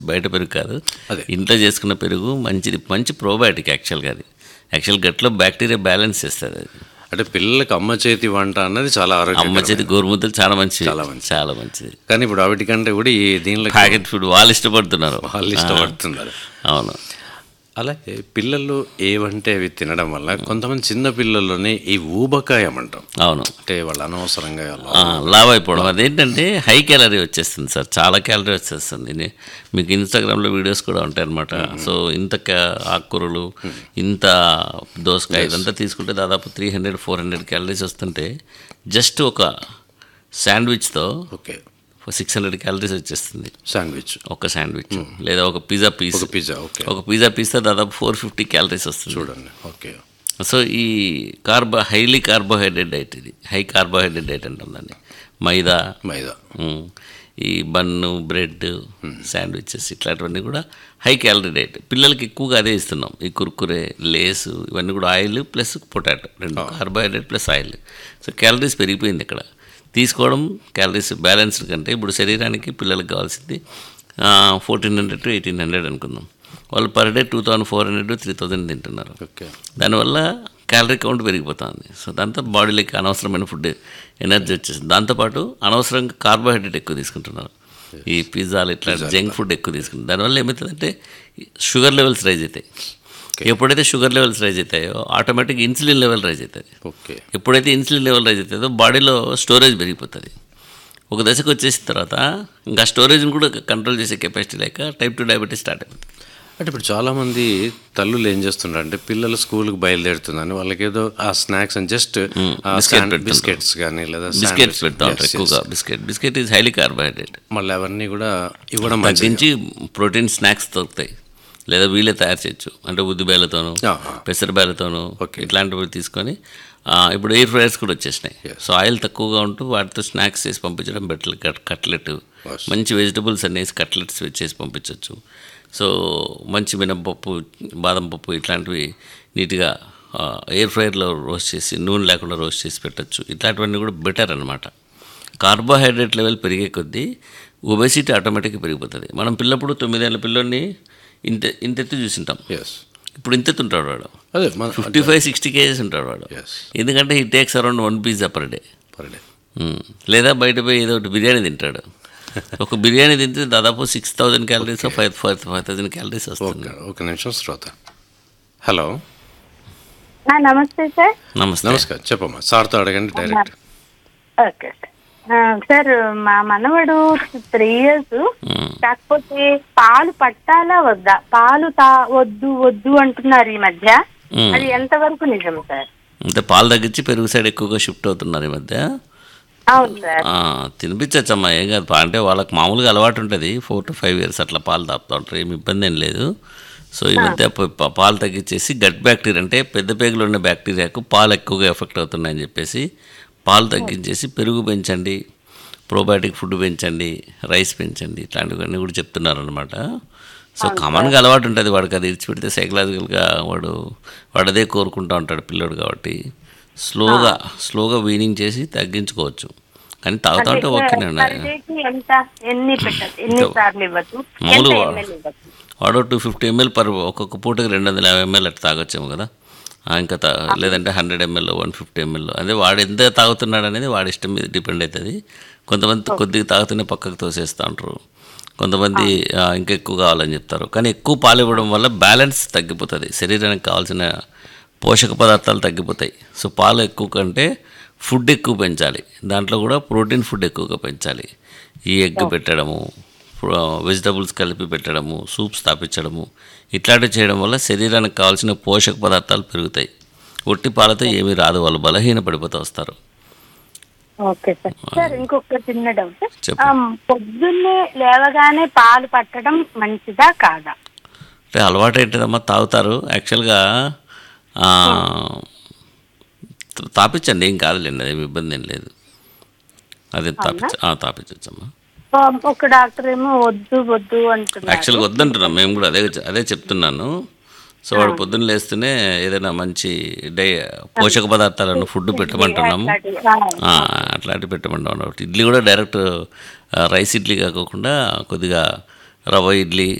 బయట పెరుగు కాదు అదే. ఇంట్లో చేసుకున్న పెరుగు మంచిది మంచి ప్రోబయాటిక్ యాక్చువల్గా అది యాక్చువల్ గట్లో బ్యాక్టీరియా బ్యాలెన్స్ చేస్తుంది అది అంటే పిల్లలకి అమ్మ చేతి వంట అన్నది చాలా ఆరోగ్యం అమ్మ చేతి గోరుముద్దలు చాలా మంచిది చాలా మంచిది. చాలా మంచిది కానీ ఇప్పుడు వాటికంటే కూడా ఈ దీనిలో ప్యాకెట్ ఫుడ్ వాళ్ళు ఇష్టపడుతున్నారు వాళ్ళు ఇష్టపడుతున్నారు అవును అలాగే పిల్లలు ఏవంటే అవి తినడం వల్ల కొంతమంది చిన్న పిల్లల్లోనే ఈ ఊబకాయం అంటాం అవును అంటే వాళ్ళు అనవసరంగా అలా ఆ, లావ్ అయిపోవడం అదేంటంటే హై క్యాలరీ వచ్చేస్తుంది సార్ చాలా క్యాలరీ వచ్చేస్తుంది నే- మీకు ఇన్స్టాగ్రామ్లో వీడియోస్ కూడా ఉంటాయి అనమాట సో ఇంత క్యా- ఆకుకూరలు ఇంత దోసకాయ ఇదంతా తీసుకుంటే దాదాపు three hundred four hundred calories వస్తుంటే జస్ట్ ఒక శాండ్విచ్తో ఓకే సిక్స్ హండ్రెడ్ క్యాలరీస్ వచ్చేస్తుంది శాండ్విచ్ ఒక శాండ్విచ్ లేదా ఒక పిజ్జా పీస్ ఒక పిజ్జా ఓకే ఒక పిజ్జా పీస్తో దాదాపు ఫోర్ ఫిఫ్టీ క్యాలరీస్ వస్తుంది చూడండి ఓకే సో ఈ కార్బో హైలీ కార్బోహైడ్రేట్ డైట్ ఇది హై కార్బోహైడ్రేట్ డైట్ అంటాం దాన్ని మైదా మైదా ఉమ్, ఈ బన్ను బ్రెడ్ శాండ్విచెస్ ఇట్లాంటివన్నీ కూడా హై క్యాలరీ డైట్ పిల్లలకి ఎక్కువగా అదే ఇస్తున్నాం ఈ కుర్కురే లేసు ఇవన్నీ కూడా ఆయిల్ ప్లస్ పొటాటో రెండు carbohydrate plus oil so calories పెరిగిపోయింది ఇక్కడ తీసుకోవడం క్యాలరీస్ బ్యాలెన్స్డ్ కంటే ఇప్పుడు శరీరానికి పిల్లలకు కావాల్సింది fourteen hundred to eighteen hundred అనుకుందాం వాళ్ళు per day two thousand four hundred three thousand తింటున్నారు ఓకే దానివల్ల క్యాలరీ కౌంట్ పెరిగిపోతుంది సో దాంతో బాడీలోకి అనవసరమైన ఫుడ్ ఎనర్జీ వచ్చేసింది దాంతోపాటు అనవసరంగా కార్బోహైడ్రేట్ ఎక్కువ తీసుకుంటున్నారు ఈ పిజ్జాలు ఇట్లా జంక్ ఫుడ్ ఎక్కువ తీసుకుంటారు దానివల్ల ఏమవుతుందంటే షుగర్ లెవెల్స్ రైజ్ అవుతాయి ఎప్పుడైతే షుగర్ లెవెల్స్ రైజ్ అవుతాయో ఆటోమేటిక్ ఇన్సులిన్ లెవెల్ రైజ్ అవుతుంది ఓకే ఎప్పుడైతే ఇన్సులిన్ లెవెల్ రైజ్ అవుతుందో బాడీలో స్టోరేజ్ పెరిగిపోతుంది ఒక దశకు వచ్చేసిన తర్వాత ఇంకా స్టోరేజ్ని కూడా కంట్రోల్ చేసే కెపాసిటీ లేక టైప్ టూ డయాబెటీస్ స్టార్ట్ అయిపోతుంది అంటే ఇప్పుడు చాలామంది తల్లులు ఏం చేస్తున్నారు అంటే పిల్లలు స్కూల్కి బయలుదేరుతుందని వాళ్ళకి ఏదో ఆ స్నాక్స్ అని జస్ట్ బిస్కెట్ పెడుతుంటారు. బిస్కెట్స్ కానీ లేదా బిస్కెట్స్ sandwich- పెడతా ఉంటారు Yes, ఎక్కువగా yes. Biscuit biscuit is highly carbohydrate మళ్ళీ అవన్నీ కూడా ఇవ్వడం మంచిది తగ్గించి ప్రోటీన్ స్నాక్స్ దొరుకుతాయి లేదా వీళ్ళే తయారు చేయొచ్చు అంటే ఉద్దిబేలతోనూ ఆహా. పెసరబేలతోనూ Okay. ఇట్లాంటివి తీసుకొని ఆ, ఇప్పుడు ఎయిర్ ఫ్రైయర్స్ కూడా వచ్చేసినాయి సో ఆయిల్ తక్కువగా ఉంటూ వాటితో స్నాక్స్ చేసి పంపించడం బెటర్ కట్లెట్ Yes. మంచి వెజిటబుల్స్ అనేసి కట్లెట్స్ చేసి పంపించవచ్చు సో మంచి మినపప్పు బాదం పప్పు ఇట్లాంటివి నీట్గా ఎయిర్ ఫ్రైయర్లో రోస్ట్ చేసి నూనె లేకుండా రోస్ట్ చేసి పెట్టచ్చు ఇట్లాంటివన్నీ కూడా బెటర్ అనమాట కార్బోహైడ్రేట్ లెవెల్ పెరిగే కొద్దీ ఒబెసిటీ ఆటోమేటిక్గా పెరిగిపోతుంది మనం పిల్లప్పుడు తొమ్మిదేళ్ళ పిల్లోని ఇంత ఇంతెత్తు చూసింటాం ఎస్ ఇప్పుడు ఇంతెత్తు ఉంటాడు వాడు అదే మన ఫిఫ్టీ ఫైవ్ సిక్స్టీ కేజెస్ ఉంటాడు వాడు ఎస్ ఎందుకంటే he takes around one pizza per day per day లేదా బయట పోయి ఏదో ఒకటి బిర్యానీ తింటాడు ఒక బిర్యానీ తింటే దాదాపు six thousand calories five five five thousand calories వస్తుంది ఓకే ఒక నిమిషం శ్రోత హలో ఆ, నమస్తే సార్ నమస్తే నమస్కారం చెప్పమ్మా సార్తో అడగండి డైరెక్ట్ ఓకే ఆ, సార్ మా మనవడు త్రీ ఇయర్స్ మ్మ్. కాకపోతే పాలు పట్టాలా వద్దా పాలు తా వద్దు వద్దు అంటున్నారు ఈ మధ్య మ్మ్. అది ఎంతవరకు నిజం సార్ అంటే పాలు తగ్గించి పెరుగు సైడ్ ఎక్కువగా షిఫ్ట్ అవుతున్నారు ఈ మధ్య అవును సార్ ఆ, తినిపించచ్చమ్మా ఏం కాదు పా- అంటే వాళ్ళకి మామూలుగా అలవాటు ఉంటుంది ఫోర్ టు ఫైవ్ ఇయర్స్ అట్లా పాలు తాపుతూ ఉంటారు ఏమి ఇబ్బంది ఏం లేదు సో ఈ మధ్య ప- ప- పాలు తగ్గించేసి గట్ బ్యాక్టీరియా అంటే పెద్ద పేగులో ఉన్న బ్యాక్టీరియాకు పాలు ఎక్కువగా ఎఫెక్ట్ అవుతున్నాయని చెప్పేసి పాలు తగ్గించేసి పెరుగు పెంచండి ప్రోబయాటిక్ ఫుడ్ పెంచండి రైస్ పెంచండి ఇట్లాంటివన్నీ కూడా చెప్తున్నారనమాట సో కామన్గా అలవాటు ఉంటుంది వాడికి అది ఇచ్చిపెడితే సైకలాజికల్గా వాడు వాడు అదే కోరుకుంటూ ఉంటాడు పిల్లోడు కాబట్టి స్లోగా స్లోగా వీనింగ్ చేసి తగ్గించుకోవచ్చు కానీ తాగుతా ఉంటే ఓకేనే పర్ డేకి ఎంత ఎన్ని పెట్టచ్చు ఎన్ని సార్లు ఇవ్వచ్చు ఎంత మామూలుగా ఎంఎల్ ఇవ్వచ్చు వాడు టూ ఫిఫ్టీ ఎంఎల్ పర్ ఒక్కొక్క పూటకి రెండు వందల యాభై ఎంఎల్ అట్లా తాగొచ్చేమో కదా ఆ, ఇంకా తా లేదంటే hundred ML one fifty ML అదే వాడు ఎంత తాగుతున్నాడు అనేది వాడి ఇష్టం మీద డిపెండ్ అవుతుంది కొంతమంది కొద్దిగా తాగుతూనే పక్కకు తోసేస్తూ ఉంటారు కొంతమంది ఆ, ఇంకా ఎక్కువ కావాలని చెప్తారు కానీ ఎక్కువ పాలు ఇవ్వడం వల్ల బ్యాలెన్స్ తగ్గిపోతుంది శరీరానికి కావాల్సిన పోషక పదార్థాలు తగ్గిపోతాయి సో పాలు ఎక్కువ కంటే ఫుడ్ ఎక్కువ పెంచాలి దాంట్లో కూడా ప్రోటీన్ ఫుడ్ ఎక్కువగా పెంచాలి ఈ ఎగ్ పెట్టడము వెజిటబుల్స్ కలిపి పెట్టడము సూప్స్ తాపించడము ఇట్లాంటివి చేయడం వల్ల శరీరానికి కావాల్సిన పోషక పదార్థాలు పెరుగుతాయి ఒట్టి పాలతో ఏమీ రాదు వాళ్ళు బలహీన పడిపోతూ వస్తారు ఓకే సార్ సార్ ఇంకొక చిన్న డౌట్ చెప్పు. ఆ, పొద్దున్నే లేవగానే పాలు పట్టడం మంచిదా కాదా అంటే అలవాటు ఏంటిదమ్మా తాగుతారు యాక్చువల్గా ఆ, తాపించండి ఏం కాదులేండి అదేమి ఇబ్బంది ఏం లేదు అదే తాపించ ఆ, తాపించచ్చమ్మా ఆ, ఒక డాక్టర్ ఏమో వద్దు వద్దు అంటున్నారు యాక్చువల్గా వద్దంటున్నాం మేము కూడా అదే అదే చెప్తున్నాను సో వాడు పొద్దున్న లేస్తూనే ఏదైనా మంచి డై పోషక పదార్థాలను ఫుడ్ పెట్టమంటున్నాము ఆ, అట్లాంటివి పెట్టమంటాం ఇడ్లీ కూడా డైరెక్ట్ ఆ, రైస్ ఇడ్లీ కాకుండా కొద్దిగా రవ్వ ఇడ్లీ